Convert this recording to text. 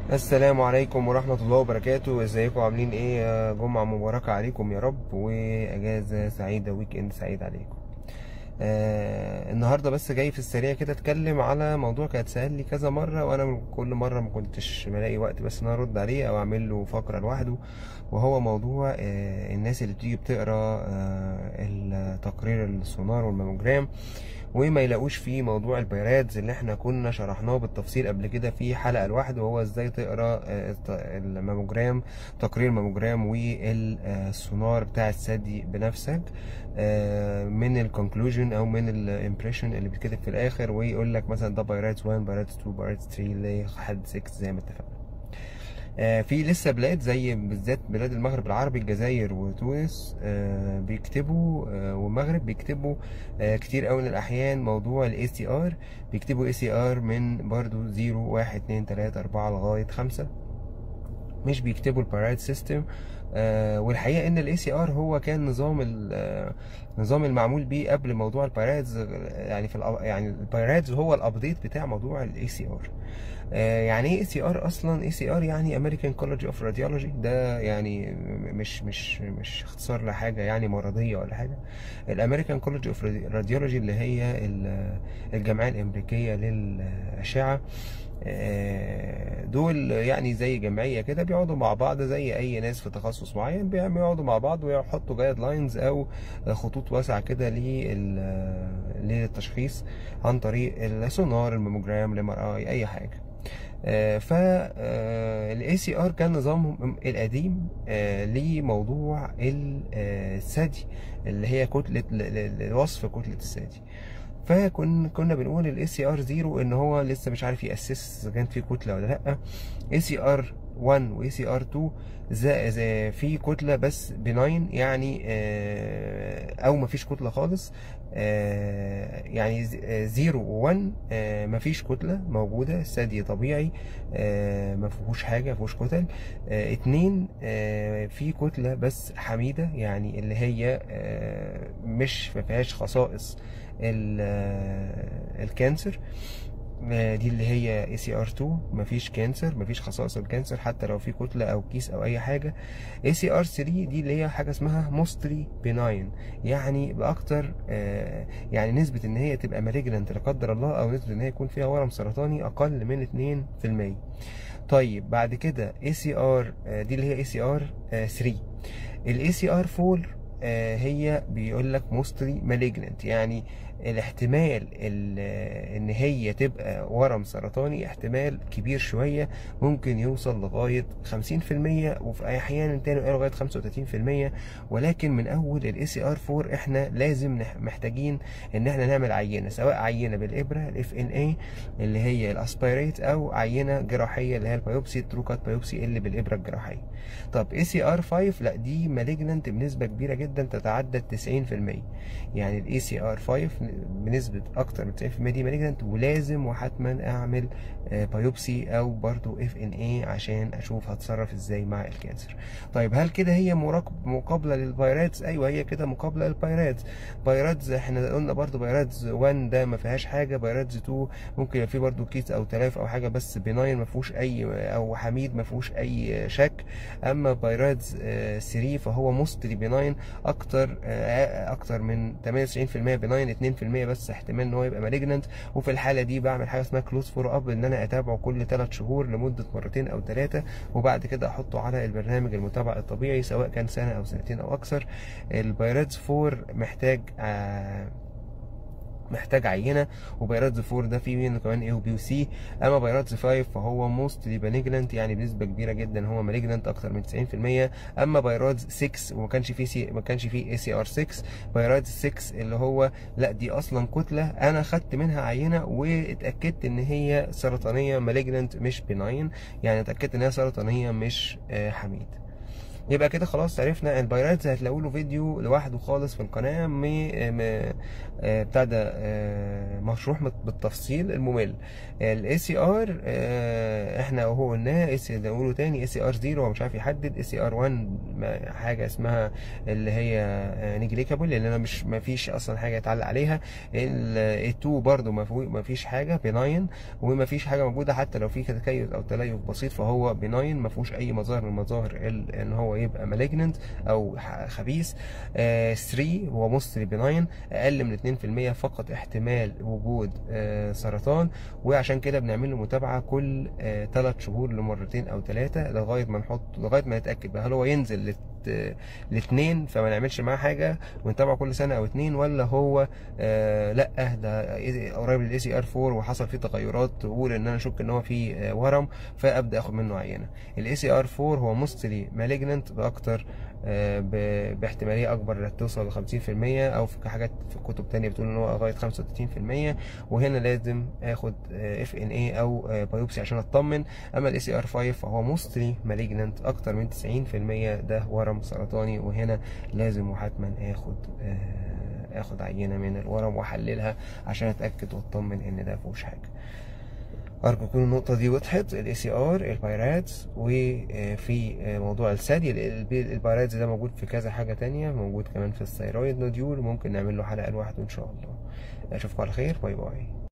السلام عليكم ورحمة الله وبركاته ازيكم عاملين ايه يا جمعة مباركة عليكم يا رب واجازة سعيدة ويك اند سعيد عليكم آه النهاردة بس جاي في السريع كده اتكلم على موضوع كان اتسأل لي كذا مرة وانا كل مرة ما كنتش بلاقي وقت بس ان انا ارد عليه او اعمل له فقرة لوحده وهو موضوع آه الناس اللي بتيجي بتقرا آه التقرير السونار والماموجرام وما يلاقوش فيه موضوع البيرادز اللي احنا كنا شرحناه بالتفصيل قبل كده في حلقه لوحده وهو ازاي تقرا الماموجرام تقرير الماموجرام والسونار بتاع الثدي بنفسك من الكونكلوجن او من الامبريشن اللي بيتكتب في الاخر ويقول لك مثلا ده بايرادز 1 بايرادز 2 بايرادز 3 لحد 6 زي ما اتفقنا في لسه بلاد زي بالذات بلاد المغرب العربي الجزائر وتونس بيكتبوا والمغرب بيكتبوا كتير قوي من الاحيان موضوع الاي سي ار بيكتبوا اي سي ار من برضو 0 1 2 3 4 لغايه 5 مش بيكتبوا البارايت سيستم آه والحقيقه ان الاي سي ار هو كان نظام النظام المعمول بيه قبل موضوع البايرادز يعني في يعني البايرادز هو الابديت بتاع موضوع الاي سي ار آه يعني ايه اي سي ار اصلا اي سي ار يعني امريكان كولج اوف راديولوجي ده يعني مش مش مش اختصار لحاجه يعني مرضيه ولا حاجه الامريكان كولج اوف راديولوجي اللي هي الجمعيه الامريكيه للاشعه دول يعني زي جمعيه كده بيقعدوا مع بعض زي اي ناس في تخصص معين بيقعدوا مع بعض ويحطوا جايد لاينز او خطوط واسعه كده للتشخيص عن طريق السونار الماموجرام الام ار اي اي حاجه فالاي سي ار كان نظامهم القديم لموضوع الثدي اللي هي كتله وصف كتله الثدي فكنا كنا بنقول الاي سي ار 0 ان هو لسه مش عارف ياسس اذا كانت في كتله ولا لا اي سي ار 1 واي سي ار 2 زي زي في كتله بس بناين يعني او ما فيش كتله خالص يعني 0 و1 ما فيش كتله موجوده الثدي طبيعي ما فيهوش حاجه ما فيهوش كتل اتنين في كتله بس حميده يعني اللي هي مش ما فيهاش خصائص الكانسر دي اللي هي اي سي ار 2 مفيش كانسر مفيش خصائص الكانسر حتى لو في كتله او كيس او اي حاجه اي سي ار 3 دي اللي هي حاجه اسمها موستلي بناين يعني باكتر يعني نسبه ان هي تبقى مالجننت لا قدر الله او نسبه ان هي يكون فيها ورم سرطاني اقل من 2% طيب بعد كده اي سي ار دي اللي هي اي سي ار 3 الاي سي ار 4 هي بيقول لك موستلي مالجننت يعني الاحتمال ان هي تبقى ورم سرطاني احتمال كبير شوية ممكن يوصل لغاية 50% وفي احيان تاني لغاية 35% ولكن من اول الاي سي ار 4 احنا لازم محتاجين ان احنا نعمل عينة سواء عينة بالابرة الاف ان اي اللي هي الاسبيريت او عينة جراحية اللي هي البيوبسي تروكات بيوبسي اللي بالابرة الجراحية طب اي سي ار 5 لا دي مالجننت بنسبة كبيرة جدا تتعدى 90% يعني الاي سي ار 5 بنسبة أكتر من 90% دي مالجنت ولازم وحتما أعمل بايوبسي أو برضو اف ان اي عشان أشوف هتصرف ازاي مع الكانسر. طيب هل كده هي مقابلة للبايرادز؟ أيوه هي كده مقابلة للبايرادز. بايرادز احنا قلنا برضو بايرادز 1 ده ما فيهاش حاجة، بايرادز 2 ممكن يبقى فيه برضو كيس أو تلاف أو حاجة بس بناين ما فيهوش أي أو حميد ما فيهوش أي شك. أما بايرادز 3 فهو موستلي بناين أكتر أكتر من 98% بناين 2% بس احتمال ان هو يبقى مالجننت وفي الحاله دي بعمل حاجه اسمها كلوز فور اب ان انا اتابعه كل 3 شهور لمده مرتين او ثلاثه وبعد كده احطه على البرنامج المتابعه الطبيعي سواء كان سنه او سنتين او اكثر البايرادز 4 محتاج آه محتاج عينه وبيرادز 4 ده فيه منه كمان اي وبي وسي اما بيرادز 5 فهو موستلي مالجننت يعني بنسبه كبيره جدا هو مالجننت اكتر من 90% اما بيرادز 6 وما كانش فيه سي ما كانش فيه اي سي ار 6 بيرادز 6 اللي هو لا دي اصلا كتله انا خدت منها عينه واتاكدت ان هي سرطانيه مالجننت مش بناين يعني اتاكدت ان هي سرطانيه مش حميد يبقى كده خلاص عرفنا البايراتس هتلاقوا له فيديو لوحده خالص في القناه م... م... آه، بتاع ده آه، مشروح مت- بالتفصيل الممل الاي سي ار احنا اهو قلناه اس نقوله تاني اي سي ار 0 هو مش عارف يحدد اي سي ار 1 ما- حاجه اسمها اللي هي نيجليكابل لان انا مش ما فيش اصلا حاجه يتعلق عليها ال 2 برضه ما فيه- ما فيش حاجه بناين وما فيش حاجه موجوده حتى لو في تكيف او تليف بسيط فهو بناين ما فيهوش اي مظاهر من مظاهر ال- ان هو يبقى مالجننت او ح- خبيث 3 هو مستري بناين اقل من 2% فقط احتمال وجود آه، سرطان وعشان كده بنعمل له متابعه كل 3 شهور لمرتين او ثلاثه لغايه ما نحط لغايه ما نتاكد بقى هل هو ينزل لت... الاثنين فما نعملش معاه حاجه ونتابعه كل سنه او اتنين ولا هو آه لا ده قريب للاي سي ار 4 وحصل فيه تغيرات تقول ان انا اشك ان هو فيه آه ورم فابدا اخد منه عينه الاي سي ار 4 هو مستري مالجننت باكتر آه ب- باحتماليه اكبر توصل ل 50% او في حاجات في كتب تانية بتقول ان هو لغايه 35% وهنا لازم اخد اف ان اي او آه، بايوبسي عشان اطمن اما الاي سي ار 5 فهو موستلي مالجننت اكتر من 90% ده ورم سرطاني وهنا لازم وحتما اخد آه، اخد عينه من الورم واحللها عشان اتاكد واطمن ان ده مفيهوش حاجه ارجو تكون النقطه دي وضحت الاي سي ار البايراتس وفي موضوع الثدي ال- ال- البايراتس ده موجود في كذا حاجه تانية موجود كمان في الثيرويد نوديول ممكن نعمل له حلقه لوحده ان شاء الله اشوفكم على خير باي باي